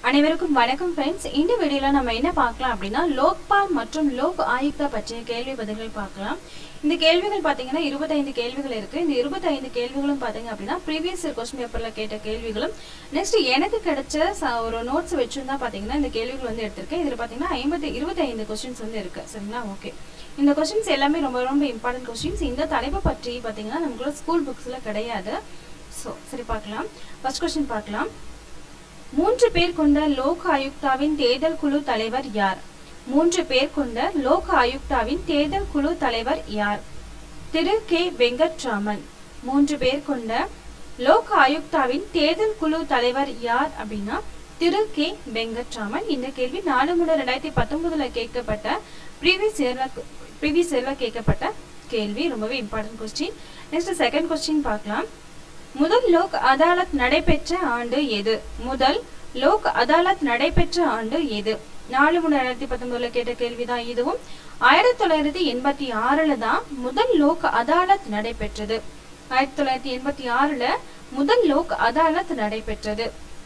அனைவருக்கும் வணக்கம் ஃப்ரெண்ட்ஸ் இந்த வீடியோல நம்ம என்ன பார்க்கலாம் அப்படின்னா லோக்பால் மற்றும் லோக் ஆயுக்தா பற்றிய கேள்வி பதில்கள் பார்க்கலாம் இந்த கேள்விகள் பார்த்தீங்கன்னா இருபத்தைந்து கேள்விகள் இருக்கு இந்த இருபத்தைந்து கேள்விகளும் பார்த்தீங்க அப்படின்னா ப்ரீவியஸ் கொஸ்டின் பேப்பர்ல கேட்ட கேள்விகளும் நெக்ஸ்ட் எனக்கு கிடைச்ச ச- ஒரு நோட்ஸ் வச்சுருந்தா பார்த்தீங்கன்னா இந்த கேள்விகள் வந்து எடுத்திருக்கேன் இதில் பார்த்தீங்கன்னா ஐம்பத்தி இருபத்தைந்து கொஸ்டின்ஸ் வந்து இருக்கு சரிங்களா ஓகே இந்த கொஸ்டின்ஸ் எல்லாமே ரொம்ப ரொம்ப இம்பார்ட்டன்ட் கொஸ்டின்ஸ் இந்த தலைப்பை பற்றி பார்த்தீங்கன்னா நமக்குள்ள ஸ்கூல் புக்ஸ்ல கிடையாது ஸோ சரி பார்க்கலாம் ஃபர்ஸ்ட் கொஸ்டின் பார்க்கலாம் மூன்று பேர் கொண்ட லோக் ஆயுக்தாவின் தேர்தல் குழு தலைவர் யார் மூன்று பேர் கொண்ட லோக் ஆயுக்தாவின் தேர்தல் குழு தலைவர் யார் திரு கே வெங்கட்ராமன் மூன்று பேர் கொண்ட லோக் ஆயுக்தாவின் தேர்தல் குழு தலைவர் யார் அப்படின்னா திரு கே வெங்கட்ராமன் இந்த கேள்வி நாலு மூணு ரெண்டாயிரத்தி பத்தொன்பதுல கேட்கப்பட்ட ப்ரீவியஸ் இயர்ல ப்ரீவியஸ் இயர்ல கேட்கப்பட்ட கேள்வி ரொம்பவே important question next second question பார்க்கலாம் முதல் லோக் அதாலத் நடைபெற்ற ஆண்டு எது முதல் லோக் அதாலத் நடைபெற்ற ஆண்டு எது நாலு மூணு ரெண்டாயிரத்தி பத்தொன்பதுல கேட்ட கேள்விதான் இதுவும் ஆயிரத்தி தொள்ளாயிரத்தி எண்பத்தி ஆறுல தான் முதல் லோக் அதாலத் நடைபெற்றது ஆயிரத்தி தொள்ளாயிரத்தி எண்பத்தி ஆறுல முதல் லோக் அதாலத் நடைபெற்றது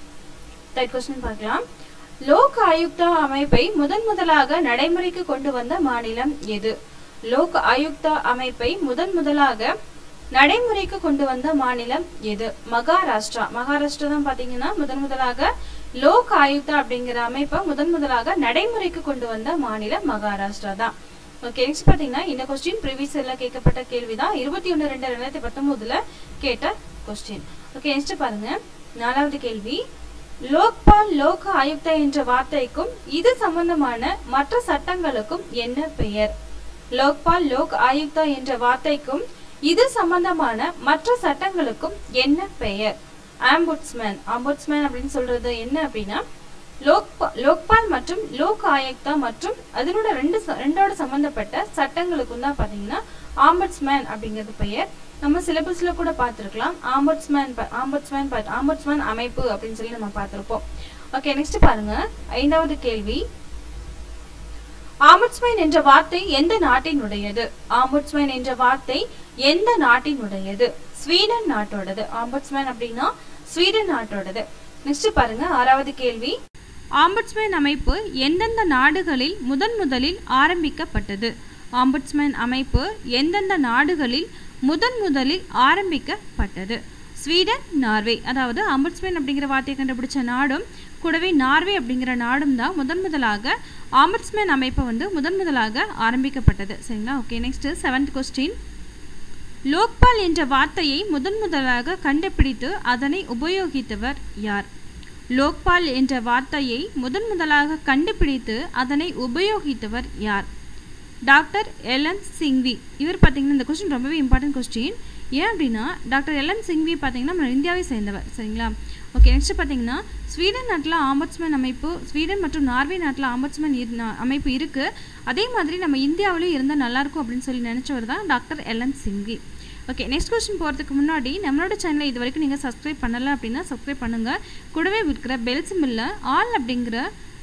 தேர்ட் கொஸ்டின் பார்க்கலாம் லோக் ஆயுக்தா அமைப்பை முதன் முதலாக நடைமுறைக்கு கொண்டு வந்த மாநிலம் எது லோக் ஆயுக்தா அமைப்பை முதன் முதலாக நடைமுறைக்கு கொண்டு வந்த மாநிலம் எது மகாராஷ்டிரா மகாராஷ்டிரா தான் பாத்தீங்கன்னா முதன் முதலாக லோக் ஆயுக்தா அப்படிங்கிற அமைப்பை முதன் முதலாக நடைமுறைக்கு கொண்டு வந்த மாநிலம் மகாராஷ்டிரா தான் ஓகே நெக்ஸ்ட் பாத்தீங்கன்னா இந்த கொஸ்டின் ப்ரீவியஸ் இயர்ல கேட்கப்பட்ட கேள்விதான் இருபத்தி ஒன்னு ரெண்டு ரெண்டாயிரத்தி பத்தொன்பதுல கேட்ட கொஸ்டின் ஓகே நெக்ஸ்ட் பாருங்க நாலாவது கேள்வி லோக்பால் லோக் ஆயுக்தா என்ற வார்த்தைக்கும் இது சம்பந்தமான மற்ற சட்டங்களுக்கும் என்ன பெயர் லோக்பால் லோக் ஆயுக்தா என்ற வார்த்தைக்கும் இது சம்பந்தமான மற்ற சட்டங்களுக்கும் என்ன பெயர் ஆம்புட்ஸ்மேன் ஆம்புட்ஸ்மேன் அப்படின்னு சொல்றது என்ன அப்படின்னா லோக்பா லோக்பால் மற்றும் லோக் ஆயுக்தா மற்றும் அதனோட ரெண்டு ச- ரெண்டோட சம்பந்தப்பட்ட சட்டங்களுக்கும் தான் பாத்தீங்கன்னா ஆம்பட்ஸ்மேன் அப்படிங்கிறது பெயர் நம்ம சிலபஸ்ல கூட பார்த்திருக்கலாம் ஆம்பட்ஸ்மேன் ஆம்பட்ஸ்மேன் ஆம்பட்ஸ்மேன் அமைப்பு அப்படின்னு சொல்லி நம்ம பார்த்திருப்போம் ஓகே நெக்ஸ்ட் பாருங்க ஐந்தாவது கேள்வி ஆம்பட்ஸ்மேன் என்ற வார்த்தை எந்த நாட்டினுடையது ஆம்பட்ஸ்மேன் என்ற வார்த்தை எந்த நாட்டினுடையது ஸ்வீடன் நாட்டோடது ஆம்பட்ஸ்மேன் அப்படின்னா ஸ்வீடன் நாட்டோடது நெக்ஸ்ட் பாருங்க ஆறாவது கேள்வி ஆம்பட்ஸ்மேன் அமைப்பு எந்தெந்த நாடுகளில் முதன் முதலில் ஆரம்பிக்கப்பட்டது ஆம்பட்ஸ்மேன் அமைப்பு எந்தெந்த நாடுகளில் முதன் முதலில் ஆரம்பிக்கப்பட்டது ஸ்வீடன் நார்வே அதாவது ஆம்பட்ஸ்மேன் அப்படிங்கிற வார்த்தையை கண்டுபிடிச்ச நாடும் கூடவே நார்வே அப்படிங்கிற நாடும் தான் முதன் முதலாக ஆம்பட்ஸ்மேன் அமைப்பு வந்து முதன் முதலாக ஆரம்பிக்கப்பட்டது சரிங்களா okay next seventh question Lokpal என்ற வார்த்தையை முதன் முதலாக கண்டுபிடித்து அதனை உபயோகித்தவர் யார் லோக்பால் என்ற வார்த்தையை முதன் முதலாக கண்டுபிடித்து அதனை உபயோகித்தவர் யார் டாக்டர் எலன் சிங்வி இவர் பார்த்தீங்கன்னா இந்த கொஸ்டின் ரொம்பவே இம்பார்ட்டன்ட் கொஸ்டின் ஏன் அப்படின்னா டாக்டர் எலன் சிங்வி பார்த்தீங்கன்னா நம்ம இந்தியாவை சேர்ந்தவர் சரிங்களா ஓகே நெக்ஸ்ட் பார்த்தீங்கன்னா ஸ்வீடன் நாட்டில் ஆம்பட்ஸ்மேன் அமைப்பு ஸ்வீடன் மற்றும் நார்வே நாட்டில் ஆம்பட்ஸ்மேன் இரு- நா- அமைப்பு இருக்குது அதே மாதிரி நம்ம இந்தியாவிலும் இருந்தால் நல்லாயிருக்கும் அப்படின்னு சொல்லி நினச்சவர் தான் doctor L M Singhvi okay next question போகிறதுக்கு முன்னாடி நம்மளோட சேனலை இது வரைக்கும் நீங்கள் சப்ஸ்கிரைப் பண்ணலை அப்படின்னா சப்ஸ்கிரைப் பண்ணுங்கள் கூடவே இருக்கிற பெல் சிம்பிளில் ஆல் அப்படிங்கிற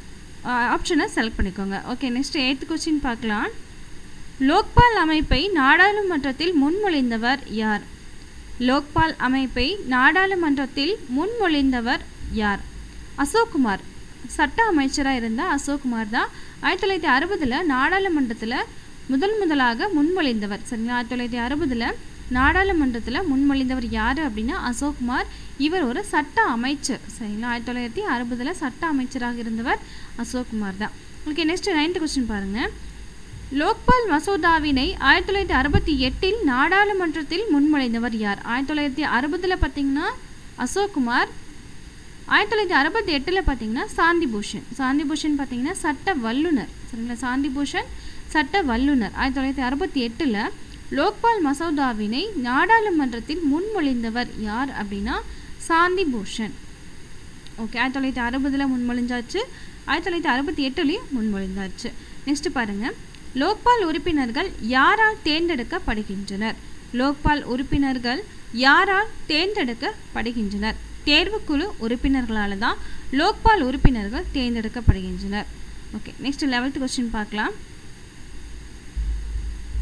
ஆப்ஷனை செலக்ட் பண்ணிக்கோங்க ஓகே நெக்ஸ்ட் எயித்து கொஸ்டின் பார்க்கலாம் லோக்பால் அமைப்பை நாடாளுமன்றத்தில் முன்மொழிந்தவர் யார் லோக்பால் அமைப்பை நாடாளுமன்றத்தில் முன்மொழிந்தவர் யார் அசோக்குமார் சட்ட அமைச்சராக இருந்த அசோக்குமார் தான் ஆயிரத்தி தொள்ளாயிரத்தி அறுபதில் நாடாளுமன்றத்தில் முதல் முதலாக முன்மொழிந்தவர் சரிங்களா ஆயிரத்தி தொள்ளாயிரத்தி அறுபதில் நாடாளுமன்றத்தில் முன்மொழிந்தவர் யார் அப்படின்னா அசோக்குமார் இவர் ஒரு சட்ட அமைச்சர் சரிங்களா ஆயிரத்தி தொள்ளாயிரத்தி அறுபதில் சட்ட அமைச்சராக இருந்தவர் அசோக்குமார் தான் ஓகே நெக்ஸ்ட் நைன்த் கொஸ்டின் பாருங்கள் லோக்பால் மசோதாவினை ஆயிரத்தி தொள்ளாயிரத்தி அறுபத்தி எட்டில் நாடாளுமன்றத்தில் முன்மொழிந்தவர் யார் ஆயிரத்தி தொள்ளாயிரத்தி அறுபதில் பார்த்தீங்கன்னா அசோக்குமார் ஆயிரத்தி தொள்ளாயிரத்தி அறுபத்தி எட்டில் பார்த்தீங்கன்னா சாந்தி பூஷன் சாந்தி பூஷன் பார்த்தீங்கன்னா சட்ட வல்லுனர் சரிங்களா சாந்தி பூஷன் சட்ட வல்லுனர் ஆயிரத்தி தொள்ளாயிரத்தி அறுபத்தி எட்டில் லோக்பால் மசோதாவினை நாடாளுமன்றத்தில் முன்மொழிந்தவர் யார் அப்படின்னா சாந்தி பூஷன் ஓகே ஆயிரத்தி தொள்ளாயிரத்தி அறுபதில் முன்மொழிஞ்சாச்சு ஆயிரத்தி தொள்ளாயிரத்தி அறுபத்தி எட்டுலேயும் முன்மொழிந்தாச்சு நெக்ஸ்ட் பாருங்க லோக்பால் உறுப்பினர்கள் யாரால் தேர்ந்தெடுக்கப்படுகின்றனர் லோக்பால் உறுப்பினர்கள் யாரால் தேர்ந்தெடுக்கப்படுகின்றனர் தேர்வுக்குழு உறுப்பினர்களால் தான் லோக்பால் உறுப்பினர்கள் தேர்ந்தெடுக்கப்படுகின்றனர் ஓகே நெக்ஸ்ட் லெவல்த் கொஸ்டின் பார்க்கலாம்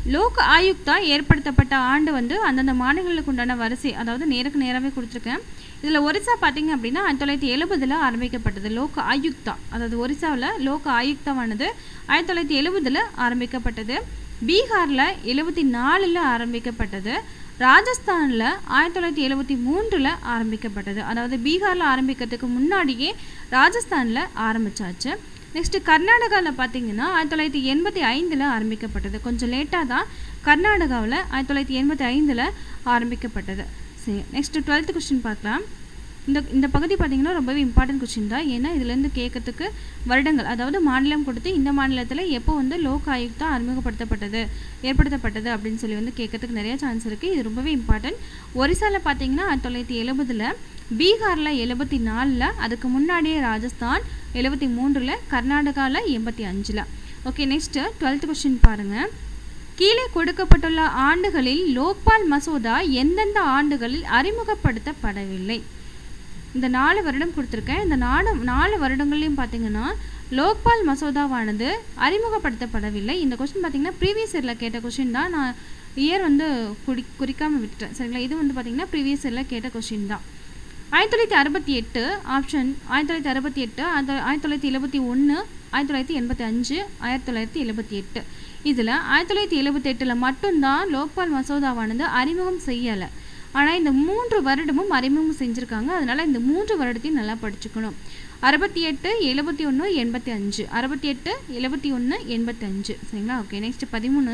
லோக் ஆயுக்தா ஏற்படுத்தப்பட்ட ஆண்டு வந்து அந்தந்த மாநிலங்களுக்கு உண்டான வரிசை அதாவது நேருக்கு நேராகவே கொடுத்துருக்கேன் இதில் ஒரிசா பார்த்தீங்க அப்படின்னா ஆயிரத்தி தொள்ளாயிரத்தி எழுபதில் ஆரம்பிக்கப்பட்டது லோக் ஆயுக்தா அதாவது ஒரிசாவில் லோக் ஆயுக்தாவானது ஆயிரத்தி தொள்ளாயிரத்தி எழுபதில் ஆரம்பிக்கப்பட்டது பீகாரில் எழுபத்தி நாலில் ஆரம்பிக்கப்பட்டது ராஜஸ்தானில் ஆயிரத்தி தொள்ளாயிரத்தி எழுபத்தி மூன்றில் ஆரம்பிக்கப்பட்டது அதாவது பீகாரில் ஆரம்பிக்கிறதுக்கு முன்னாடியே ராஜஸ்தானில் ஆரம்பிச்சாச்சு நெக்ஸ்ட்டு கர்நாடகாவில் பார்த்தீங்கன்னா ஆயிரத்தி தொள்ளாயிரத்தி எண்பத்தி ஐந்தில் ஆரம்பிக்கப்பட்டது கொஞ்சம் லேட்டாக தான் கர்நாடகாவில் ஆயிரத்தி தொள்ளாயிரத்தி எண்பத்தி ஐந்தில் ஆரம்பிக்கப்பட்டது சரி நெக்ஸ்ட்டு டுவெல்த்து கொஸ்டின் பார்க்கலாம் இந்த இந்த பகுதி பார்த்தீங்கன்னா ரொம்பவே இம்பார்ட்டன்ட் கொஸ்டின் தான் ஏன்னா இதுலேருந்து கேட்கறதுக்கு வருடங்கள் அதாவது மாநிலம் கொடுத்து இந்த மாநிலத்தில் எப்போ வந்து லோக் ஆயுக்தா அறிமுகப்படுத்தப்பட்டது ஏற்படுத்தப்பட்டது அப்படின்னு சொல்லி வந்து கேட்கறதுக்கு நிறைய சான்ஸ் இருக்குது இது ரொம்பவே இம்பார்ட்டன்ட் ஒரிசாவில் பார்த்தீங்கன்னா ஆயிரத்தி தொள்ளாயிரத்தி எழுபதில் பீகாரில் எழுபத்தி நாலில் அதுக்கு முன்னாடியே ராஜஸ்தான் எழுபத்தி மூன்றில் கர்நாடகாவில் எண்பத்தி அஞ்சில் ஓகே நெக்ஸ்ட்டு டுவெல்த் கொஸ்டின் பாருங்கள் கீழே கொடுக்கப்பட்டுள்ள ஆண்டுகளில் லோக்பால் மசோதா எந்தெந்த ஆண்டுகளில் அறிமுகப்படுத்தப்படவில்லை இந்த நாலு வருடம் கொடுத்துருக்கேன் இந்த நாலு நாலு வருடங்கள்லையும் பார்த்தீங்கன்னா லோக்பால் மசோதாவானது அறிமுகப்படுத்தப்படவில்லை இந்த கொஸ்டின் பார்த்தீங்கன்னா ப்ரீவியஸ் இயரில் கேட்ட கொஸ்டின் தான் நான் இயர் வந்து குறி குறிக்காமல் விட்டுட்டேன் சரிங்களா இது வந்து பார்த்தீங்கன்னா ப்ரீவியஸ் இயரில் கேட்ட கொஸ்டின் தான் ஆயிரத்தி தொள்ளாயிரத்தி அறுபத்தி எட்டு ஆப்ஷன் ஆயிரத்தி தொள்ளாயிரத்தி அறுபத்தி எட்டு ஆயிரத்தி தொள்ளாயிரத்தி எழுபத்தி ஒன்று ஆயிரத்தி தொள்ளாயிரத்தி எண்பத்தி அஞ்சு ஆயிரத்தி தொள்ளாயிரத்தி எழுபத்தி எட்டு இதில் ஆயிரத்தி தொள்ளாயிரத்தி எழுபத்தெட்டில் மட்டும்தான் லோக்பால் மசோதாவானது அறிமுகம் செய்யலை ஆனால் இந்த மூன்று வருடமும் அறிமுகம் செஞ்சுருக்காங்க அதனால் இந்த மூன்று வருடத்தையும் நல்லா படிச்சுக்கணும் அறுபத்தி எட்டு எழுபத்தி ஒன்று எண்பத்தி அஞ்சு அறுபத்தி எட்டு எழுபத்தி ஒன்று எண்பத்தி அஞ்சு சரிங்களா ஓகே நெக்ஸ்ட் பதிமூணு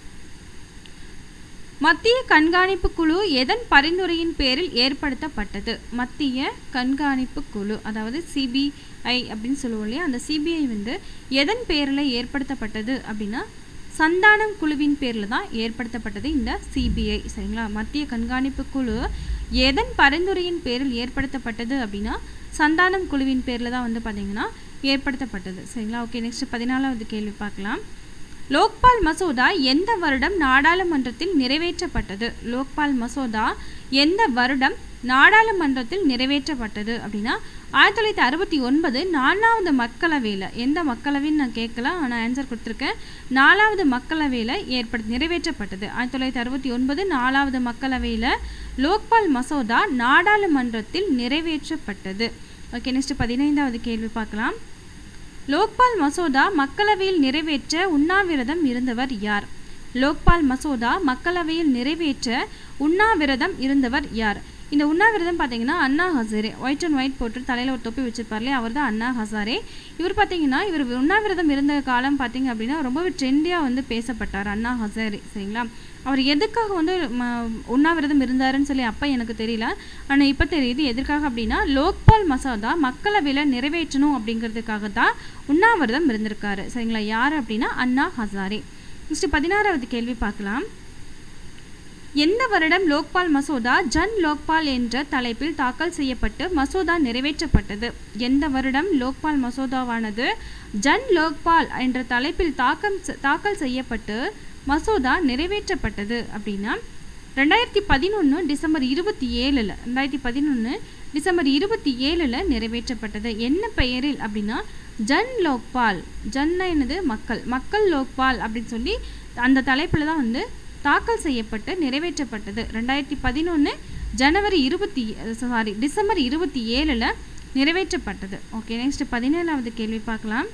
மத்திய கண்காணிப்பு குழு எதன் பரிந்துரையின் பேரில் ஏற்படுத்தப்பட்டது மத்திய கண்காணிப்பு குழு அதாவது சிபிஐ அப்படின்னு சொல்லுவோம் இல்லையா அந்த சிபிஐ வந்து எதன் பேரில் ஏற்படுத்தப்பட்டது அப்படின்னா சந்தானம் குழுவின் பேரில் தான் ஏற்படுத்தப்பட்டது இந்த சிபிஐ சரிங்களா மத்திய கண்காணிப்பு குழு எதன் பரிந்துரையின் பேரில் ஏற்படுத்தப்பட்டது அப்படின்னா சந்தானம் குழுவின் பேரில் தான் வந்து பார்த்திங்கன்னா ஏற்படுத்தப்பட்டது சரிங்களா ஓகே நெக்ஸ்ட் பதினாலாவது கேள்வி பார்க்கலாம் லோக்பால் மசோதா எந்த வருடம் நாடாளுமன்றத்தில் நிறைவேற்றப்பட்டது லோக்பால் மசோதா எந்த வருடம் நாடாளுமன்றத்தில் நிறைவேற்றப்பட்டது அப்படின்னா ஆயிரத்தி தொள்ளாயிரத்தி அறுபத்தி ஒன்பது நாலாவது மக்களவையில் எந்த மக்களவைன்னு நான் கேட்கல ஆனால் ஆன்சர் கொடுத்துருக்கேன் நாலாவது மக்களவையில் ஏற்படுத்தி நிறைவேற்றப்பட்டது ஆயிரத்தி தொள்ளாயிரத்தி அறுபத்தி ஒன்பது நாலாவது மக்களவையில் லோக்பால் மசோதா நாடாளுமன்றத்தில் நிறைவேற்றப்பட்டது ஓகே நெக்ஸ்ட் பதினைந்தாவது கேள்வி பார்க்கலாம் லோக்பால் மசோதா மக்களவையில் நிறைவேற்ற உண்ணாவிரதம் இருந்தவர் யார் லோக்பால் மசோதா மக்களவையில் நிறைவேற்ற உண்ணாவிரதம் இருந்தவர் யார் இந்த உண்ணாவிரதம் பார்த்தீங்கன்னா Anna Hazare white and white போட்டு தலையில் ஒரு தொப்பி வச்சிருப்பார்லே அவர் தான் அண்ணா ஹசாரே இவர் பார்த்தீங்கன்னா இவர் உண்ணாவிரதம் இருந்த காலம் பார்த்தீங்க அப்படின்னா ரொம்பவே ட்ரெண்டியாக வந்து பேசப்பட்டார் அண்ணா ஹசாரே சரிங்களா அவர் எதுக்காக வந்து உண்ணாவிரதம் இருந்தாருன்னு சொல்லி அப்போ எனக்கு தெரியல ஆனால் இப்போ தெரியுது எதற்காக அப்படின்னா லோக்பால் மசோதா மக்களவையில் நிறைவேற்றணும் அப்படிங்கிறதுக்காக தான் உண்ணாவிரதம் இருந்திருக்காரு சரிங்களா யார் அப்படின்னா அண்ணா ஹசாரே நெக்ஸ்ட் பதினாறாவது கேள்வி பார்க்கலாம் எந்த வருடம் லோக்பால் மசோதா ஜன் லோக்பால் என்ற தலைப்பில் தாக்கல் செய்யப்பட்டு மசோதா நிறைவேற்றப்பட்டது எந்த வருடம் லோக்பால் மசோதாவானது ஜன் லோக்பால் என்ற தலைப்பில் தாக்கம் தாக்கல் செய்யப்பட்டு மசோதா நிறைவேற்றப்பட்டது அப்படின்னா ரெண்டாயிரத்தி பதினொன்று டிசம்பர் இருபத்தி ஏழில் ரெண்டாயிரத்தி பதினொன்று டிசம்பர் இருபத்தி ஏழில் நிறைவேற்றப்பட்டது என்ன பெயரில் அப்படின்னா ஜன் லோக்பால் ஜன்ன என்னது மக்கள் மக்கள் லோக்பால் அப்படின்னு சொல்லி அந்த தலைப்பில் தான் வந்து தாக்கல் செய்யப்பட்டு நிறைவேற்றப்பட்டது ரெண்டாயிரத்தி பதினொன்று ஜனவரி இருபத்தி சாரி டிசம்பர் இருபத்தி ஏழில் நிறைவேற்றப்பட்டது ஓகே நெக்ஸ்ட் பதினேழாவது கேள்வி பார்க்கலாம்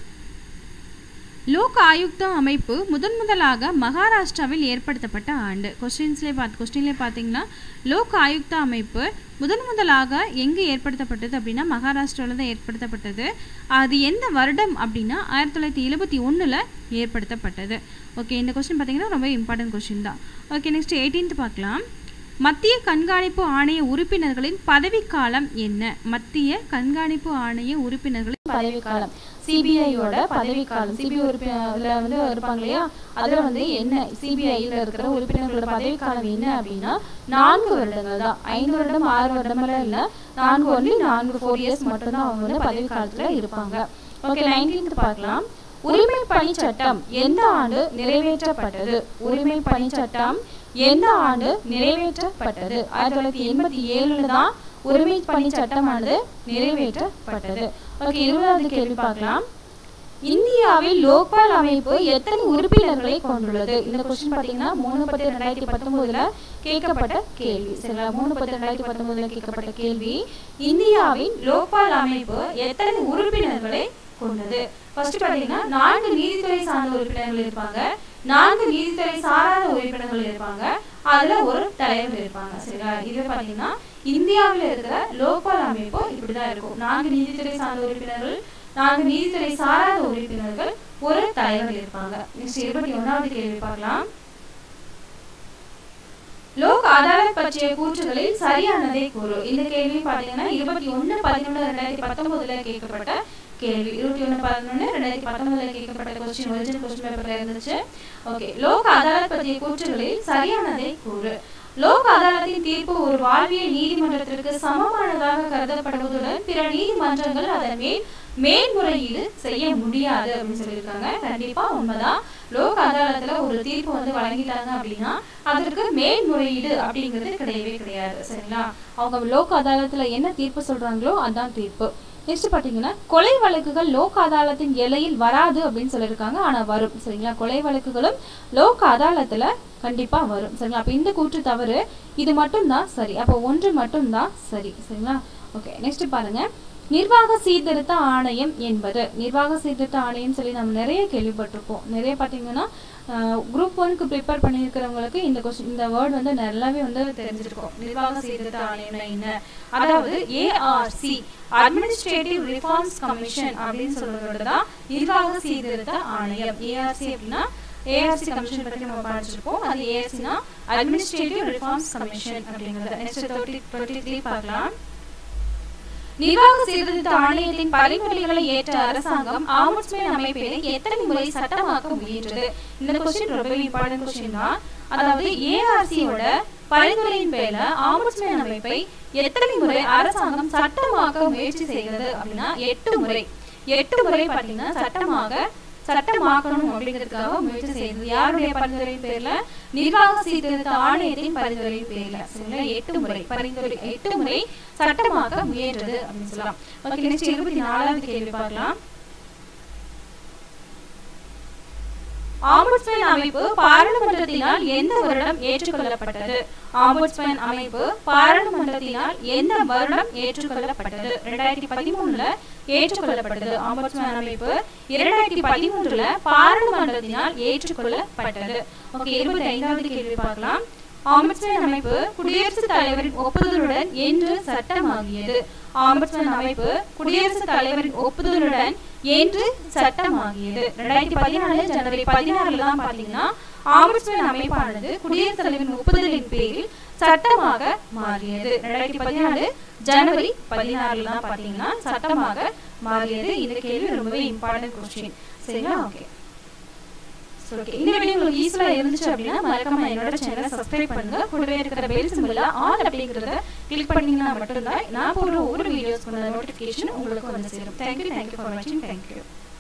லோக் ஆயுக்தா அமைப்பு முதன் முதலாக மகாராஷ்டிராவில் ஏற்படுத்தப்பட்ட ஆண்டு கொஸ்டின்ஸ்லேயே பார்த்து கொஸ்டின்லேயே பார்த்தீங்கன்னா லோக் ஆயுக்தா அமைப்பு முதன் முதலாக எங்கே ஏற்படுத்தப்பட்டது அப்படின்னா மகாராஷ்டிராவில் தான் ஏற்படுத்தப்பட்டது அது எந்த வருடம் அப்படின்னா ஆயிரத்தி தொள்ளாயிரத்தி எழுபத்தி ஒன்றில் ஏற்படுத்தப்பட்டது ஓகே இந்த கொஸ்டின் பார்த்தீங்கன்னா ரொம்ப இம்பார்ட்டன்ட் கொஸ்டின் தான் ஓகே நெக்ஸ்ட் எயிட்டீன்த் பார்க்கலாம் மத்திய கண்காணிப்பு ஆணைய உறுப்பினர்களின் பதவிக்காலம் என்ன மத்திய கண்காணிப்பு ஆணைய உறுப்பினர்களின் பதவிக்காலம் சிபிஐயோட பதவிக்காலம் சிபிஐ உறுப்பினர்ல வந்து இருப்பாங்க இல்லையா அதுல வந்து என்ன சிபிஐல இருக்கிற உறுப்பினர்களோட பதவிக்காலம் என்ன அப்படின்னா நான்கு வருடங்கள் தான் ஐந்து வருடம் ஆறு வருடமெல்லாம் இல்ல நான்கு ஒன்லி நான்கு ஃபோர் இயர்ஸ் மட்டும்தான் அவங்க வந்து பதவிக்காலத்துல இருப்பாங்க ஓகே நைன்டீன்த் பார்க்கலாம் உரிமை பணி சட்டம் எந்த ஆண்டு நிறைவேற்றப்பட்டது உரிமை பணி சட்டம் எந்த ஆண்டு நிறைவேற்றப்பட்டது ஆயிரத்தி தொள்ளாயிரத்தி எண்பத்தி ஏழுல தான் உரிமை பணி சட்டமானது நிறைவேற்றப்பட்டது ஓகே இருபதாவது கேள்வி பார்க்கலாம் இந்தியாவில் லோக்பால் அமைப்பு எத்தனை உறுப்பினர்களை கொண்டுள்ளது இந்த கொஸ்டின் பாத்தீங்கன்னா மூணு பத்து ரெண்டாயிரத்தி பத்தொன்பதுல கேட்கப்பட்ட கேள்வி சரிங்களா மூணு பத்து ரெண்டாயிரத்தி பத்தொன்பதுல கேட்கப்பட்ட கேள்வி இந்தியாவின் லோக்பால் அமைப்பு எத்தனை உறுப்பினர்களை கொண்டது ஃபர்ஸ்ட் பாத்தீங்கன்னா நான்கு நீதித்துறை சார்ந்த உறுப்பினர்கள் இருப்பாங்க நான்கு நீதித்துறை சாராத உறுப்பினர்கள் இருப்பாங்க அதுல ஒரு தலைவர் இருப்பாங்க சரிங்களா இது பாத்தீங்கன்னா இந்தியாவில் இருக்கிற லோக்பால் அமைப்பு இப்படிதான் இருக்கும் நான்கு நீதித்துறை சார்ந்த உறுப்பினர்கள் நான்கு நீதித்துறை சாராத உறுப்பினர்கள் ஒரு தலைவர் இருப்பாங்க நெக்ஸ்ட் இருபத்தி ஒன்றாவது கேள்வி பார்க்கலாம் லோக் அதாலத் பற்றிய கூற்றுகளில் சரியானதை கூறு இந்த கேள்வி பாத்தீங்கன்னா இருபத்தி ஒண்ணு பதினொன்னு ரெண்டாயிரத்தி பத்தொன்பதுல கேட்கப்பட்ட கேள்வி இருபத்தி ஒண்ணு பதினொன்னு ரெண்டாயிரத்தி பத்தொன்பதுல கேட்கப்பட்ட கொஸ்டின் ஒரிஜினல் கொஸ்டின் பேப்பர்ல இருந்துச்சு ஓகே லோக் அதாலத் பற்றிய கூற்றுகளில் சரியானதை கூறு லோக் அதாலத்தின் தீர்ப்பு ஒரு வாழ்வியல் நீதிமன்றத்திற்கு சமமானதாக கருதப்படுவதுடன் பிற நீதிமன்றங்கள் அதன் மேல் மேல்முறையீடு செய்ய முடியாது அப்படின்னு சொல்லியிருக்காங்க கண்டிப்பா உண்மைதான் லோக் அதாலத்துல ஒரு தீர்ப்பு வந்து வழங்கிட்டாங்க அப்படின்னா அதற்கு மேல்முறையீடு அப்படிங்கிறது கிடையவே கிடையாது சரிங்களா அவங்க லோக் அதாலத்துல என்ன தீர்ப்பு சொல்றாங்களோ அதான் தீர்ப்பு நெக்ஸ்ட் பாத்தீங்கன்னா கொலை வழக்குகள் லோக் அதாலத்தின் எல்லையில் வராது அப்படின்னு சொல்லியிருக்காங்க ஆனா வரும் சரிங்களா கொலை வழக்குகளும் லோக் அதாலத்துல கண்டிப்பா வரும் சரிங்களா அப்ப இந்த கூற்று தவறு இது மட்டும்தான் சரி அப்போ ஒன்று மட்டும்தான் சரி சரிங்களா ஓகே நெக்ஸ்ட் பாருங்க நிர்வாக சீர்திருத்த ஆணையம் என்பது நிர்வாக சீர்திருத்த ஆணையம் சொல்லி நம்ம நிறைய கேள்விப்பட்டிருப்போம் நிறைய பார்த்தீங்கன்னா குரூப் ஒன்க்கு ப்ரிப்பேர் பண்ணியிருக்கிறவங்களுக்கு இந்த கொஸ்டின் இந்த வேர்ட் வந்து நல்லாவே வந்து தெரிஞ்சிருக்கும் நிர்வாக சீர்திருத்த ஆணையம்னா என்ன அதாவது ஏஆர்சி அட்மினிஸ்ட்ரேட்டிவ் ரிஃபார்ம்ஸ் கமிஷன் அப்படின்னு சொல்றது தான் நிர்வாக சீர்திருத்த ஆணையம் ஏஆர்சி அப்படின்னா ஏஆர்சி கமிஷன் பத்தி நம்ம படிச்சிருப்போம் அது ஏஆர்சினா அட்மினிஸ்ட்ரேட்டிவ் ரிஃபார்ம்ஸ் கமிஷன் அப்படிங்கிறது நெக்ஸ்ட் தேர்ட்டி தேர்ட்டி த்ரீ பார்க்கலாம் நிர்வாக சீர்திருத்த ஆணையத்தின் பரிந்துரைகளை ஏற்ற அரசாங்கம் ஆமுட்ஸ்மேன் அமைப்பினை எத்தனை முறை சட்டமாக்க முயன்றது இந்த கொஸ்டின் ரொம்ப இம்பார்ட்டன்ட் கொஸ்டின் தான் அதாவது ஏஆர்சியோட பரிந்துரையின் பேர்ல ஆமுட்ஸ்மேன் அமைப்பை எத்தனை முறை அரசாங்கம் சட்டமாக்க முயற்சி செய்கிறது அப்படின்னா எட்டு முறை எட்டு முறை பாத்தீங்கன்னா சட்டமாக சட்டமாக்கணும் அப்படிங்கிறதுக்காக முயற்சி செய்தது யாருடைய பரிந்துரையின் பேர்ல நிர்வாக சீர்திருத்த ஆணையத்தின் பரிந்துரையின் பேர்ல சரிங்களா எட்டு முறை பரிந்துரை எட்டு முறை சட்டமாக்க முயன்றது அப்படின்னு சொல்லலாம் ஓகே நெக்ஸ்ட் இருபத்தி நாலாவது கேள்வி பார்க்கலாம் ஆம்புட்ஸ்மேன் அமைப்பு பாராளுமன்றத்தினால் எந்த வருடம் ஏற்றுக்கொள்ளப்பட்டது ஆம்புட்ஸ்மேன் அமைப்பு பாராளுமன்றத்தினால் எந்த வருடம் ஏற்றுக்கொள்ளப்பட்டது ரெண்டாயிரத்தி பதிமூணுல ஏற்றுக்கொள்ளப்பட்டது ஆம்புட்ஸ்மேன் அமைப்பு இரண்டாயிரத்தி பதிமூன்றுல பாராளுமன்றத்தினால் ஏற்றுக்கொள்ளப்பட்டது ஓகே இருபத்தி ஐந்தாவது கேள்வி பார்க்கலாம் ஆம்பட்ஸ்மேன் அமைப்பு குடியரசுத் தலைவரின் ஒப்புதலுடன் என்று சட்டமாகியது ஆம்பட்ஸ்மேன் அமைப்பு குடியரசுத் தலைவரின் ஒப்புதலுடன் என்று சட்டமாகியது ரெண்டாயிரத்தி பதினாலு ஜனவரி பதினாறுல தான் பாத்தீங்கன்னா ஆம்பட்ஸ்மேன் அமைப்பானது குடியரசுத் தலைவரின் ஒப்புதலின் பேரில் சட்டமாக மாறியது ரெண்டாயிரத்தி பதினாலு ஜனவரி பதினாறுல தான் பாத்தீங்கன்னா சட்டமாக மாறியது இந்த கேள்வி ரொம்பவே இம்பார்ட்டன்ட் கொஸ்டின் சரிங்களா ஓகே ஓகே இந்த வீடியோ உங்களுக்கு ஈஸியாக இருந்துச்சு அப்படின்னா மறக்காம என்னோட சேனலை சப்ஸ்கிரைப் பண்ணுங்க கூடவே இருக்கிற பெல் சிம்பிள ஆல் அப்படிங்கிறத கிளிக் பண்ணீங்கன்னா மட்டும்தான் நான் போடுற ஒவ்வொரு வீடியோஸ்க்கான நோட்டிஃபிகேஷன் உங்களுக்கு வந்து சேரும் தேங்க்யூ தேங்க்யூ ஃபார் வாட்சிங் தேங்க்யூ